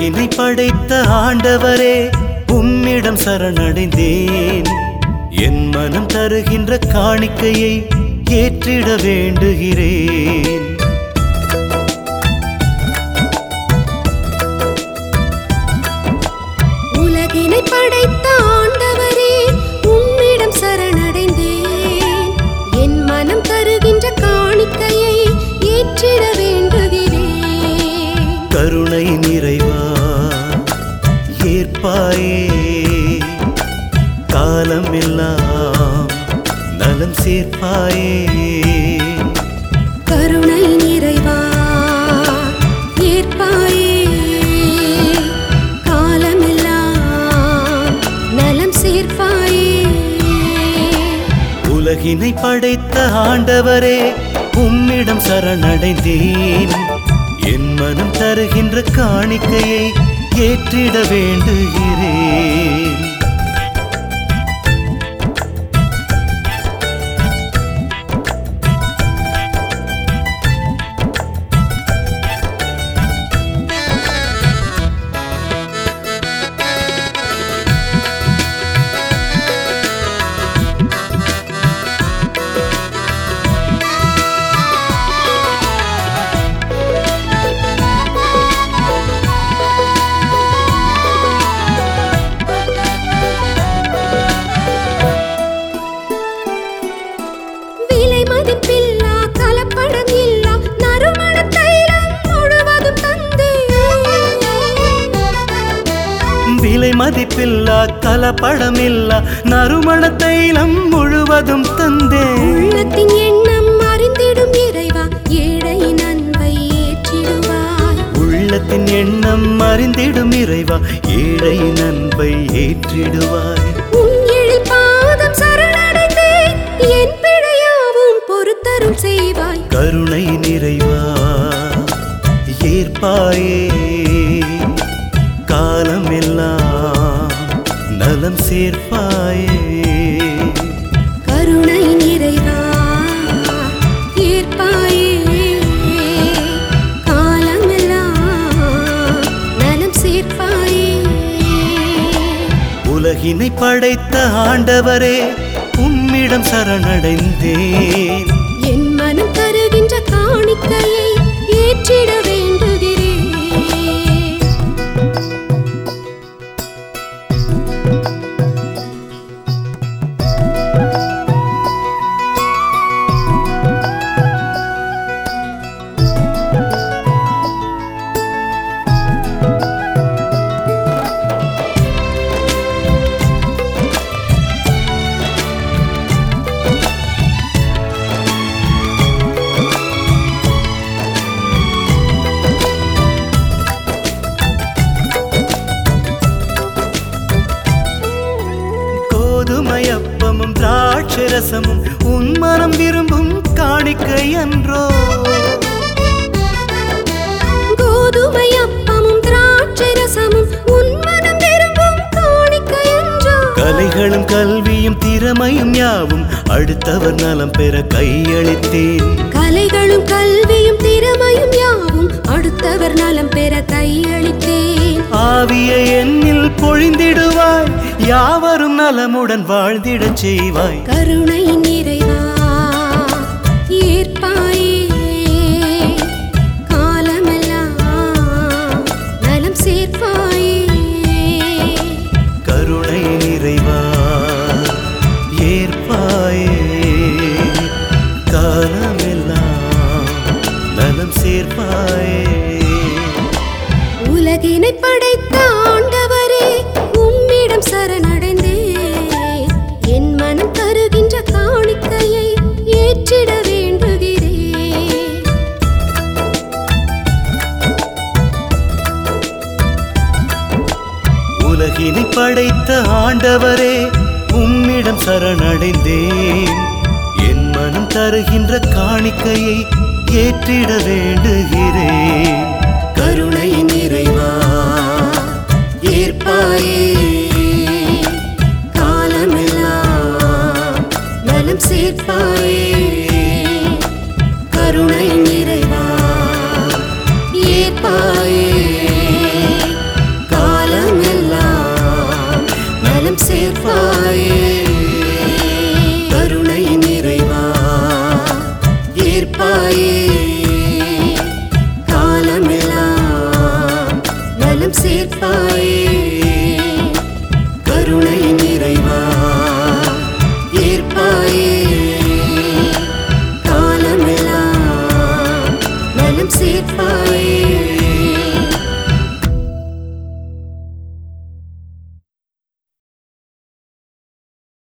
உலகினை படைத்த ஆண்டவரே உம்மிடம் சரணடைந்தேன் என் மனம் தருகின்ற காணிக்கையை ஏற்றிட வேண்டுகிறேன் உலகினை படைத்த ஆண்டவரே உம்மிடம் சரணடைந்தேன் என் மனம் தருகின்ற காணிக்கையை ஏற்றிட வேண்டுகிறேன் கருணை நிறைவா ஏற்பாயே காலமெல்லாம் நலம் சேர்ப்பாயே கருணை நிறைவா ஏற்பாயே காலமெல்லாம் நலம் சேர்ப்பாயே உலகினை படைத்த ஆண்டவரே உம்மிடம் சரணடைந்தேன் என் மனம் தருகின்ற காணிக்கையை ஏற்றிட வேண்டுகிறேன் விலை மதிப்பில்லா கலப்படம் இல்லா நறுமண தைலம் முழுவதும் தந்தே விலை மதிப்பில்லா கலப்படமில்லா நறுமண தைலம் முழுவதும் தந்தேன் உள்ளத்தின் எண்ணம் அறிந்திடும் இறைவா ஏழையின் அன்பை ஏற்றிடுவாய் உள்ளத்தின் எண்ணம் அறிந்திடும் இறைவா ஏழை நன்பை ஏற்றிடுவாய் உன் எழில் பாதம் சரணடைந்தேன் என் பிழையாவும் பொறுத்தரும் செய்வாய் கருணை நிறைவா ஏற்பாயே காலமெல்லாம் நலம் சேர்ப்பாயே கருணை நிறைவா ஏற்பாயே காலமெல்லாம் நலம் சேர்ப்பாயே உலகினை படைத்த ஆண்டவரே உம்மிடம் சரணடைந்தேன் என் மனம் தருகின்ற காணிக்கையை ஏற்றிட வேண்டுகிறேன் கோதுமையப்பமும் திராட்சரசமும் உன் மனம் விரும்பும் காணிக்கை அன்றோ கோதுமை அப்பமும் திராட்சை ரசமும் உன் மனம் விரும்பும் காணிக்கை என்றோ கலைகளும் கல்வியும் திறமையும் யாவும் அடுத்தவர் நலம் பெற கையளித்தேன் கலைகளும் கல்வியும் திறமையும் யாவும் அடுத்தவர் நலம் பெற கையளித்தேன் ஆவியை என்னில் பொழிந்திடுவாய் யாவரும் நலமுடன் வாழ்ந்திடச் செய்வாய் கருணை நிறைவா ஏற்பாயே காலமெல்லாம் நலம் சேர்ப்பாயே கருணை நிறைவா ஏற்பாயே காலமெல்லாம் நலம் சேர்ப்பாயே உலகினை படைத்த ஆண்டவரே உம்மிடம் சரணடைந்தேன் என் மனம் தருகின்ற காணிக்கையை ஏற்றிட வேண்டுகிறேன் உலகினை படைத்த ஆண்டவரே உம்மிடம் சரணடைந்தேன் என் மனம் தருகின்ற காணிக்கையை ஏற்றிட வேண்டுகிறேன் கருணை நிறைவா ஏற்பாயே காலமெல்லாம் நலம் சேர்ப்பாயே கருணை நிறைவா ஏற்பாயே சேர்ப்பாயே கருணை நிறைவா ஏற்பாயே